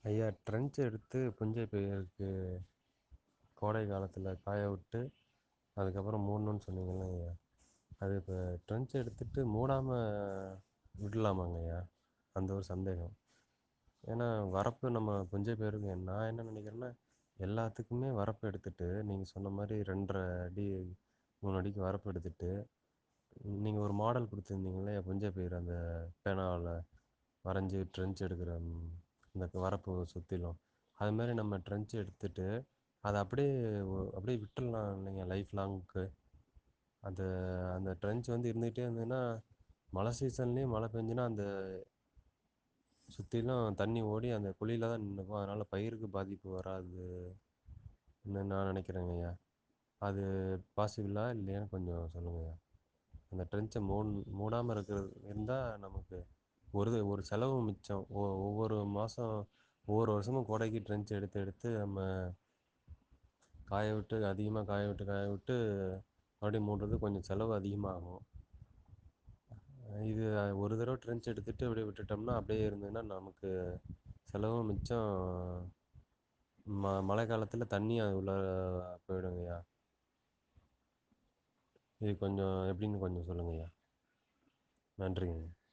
ஐயா ட்ரென்ச் எடுத்து புஞ்சை பெயருக்கு கோடை காலத்தில் காய விட்டு அதுக்கப்புறம் மூடணுன்னு சொன்னீங்கல்ல ஐயா அது இப்போ ட்ரென்ச் எடுத்துட்டு மூடாமல் விடலாமாங்கய்யா அந்த ஒரு சந்தேகம் ஏன்னா வரப்பு நம்ம புஞ்சை பயிருக்கு நான் என்ன நினைக்கிறேன்னா எல்லாத்துக்குமே வரப்பு எடுத்துட்டு நீங்கள் சொன்ன மாதிரி ரெண்டரை அடி மூணு அடிக்கு வரப்பு எடுத்துட்டு நீங்கள் ஒரு மாடல் கொடுத்துருந்தீங்கல்ல புஞ்சை பயிர் அந்த பேனாவில் வரைஞ்சி ட்ரென்ச் எடுக்கிற ம், இந்த வரப்பு சுற்றிலும் அது மாதிரி நம்ம ட்ரென்ச் எடுத்துட்டு அதை அப்படியே ஒ- அப்படியே விட்டுடலாம் இல்லைங்க லைஃப் லாங்க்கு அந்த அந்த ட்ரென்ச் வந்து இருந்துகிட்டே இருந்ததுன்னா மழை சீசன்லேயும் மழை பெஞ்சுன்னா அந்த சுற்றிலும் தண்ணி ஓடி அந்த குழியில தான் நின்றுக்கும் அதனால் பயிருக்கு பாதிப்பு வராதுன்னு நான் நினைக்கிறேங்க ஐயா அது பாசிபிளா இல்லையான்னு கொஞ்சம் சொல்லுங்கய்யா அந்த ட்ரென்ச்சை மூட் மூடாமல் இருக்கிறது இருந்தால் நமக்கு ஒரு இது- ஒரு செலவு மிச்சம் ஒ ஒவ்வொரு மாதம் ஒவ்வொரு வருஷமும் கோடைக்கு ட்ரென்ச் எடுத்து எடுத்து நம்ம காய விட்டு அதிகமாக காய விட்டு காய விட்டு மறுபடியும் மூடுறது கொஞ்சம் செலவு அதிகமாகும் இது ஒரு தடவை ட்ரென்ச் எடுத்துட்டு அப்படியே விட்டுட்டோம்னா அப்படியே இருந்ததுன்னா நமக்கு செலவும் மிச்சம் ம மழை காலத்தில் தண்ணி அது உள்ள போயிடுங்கய்யா இது கொஞ்சம் எப்படின்னு கொஞ்சம் சொல்லுங்கய்யா நன்றிங்க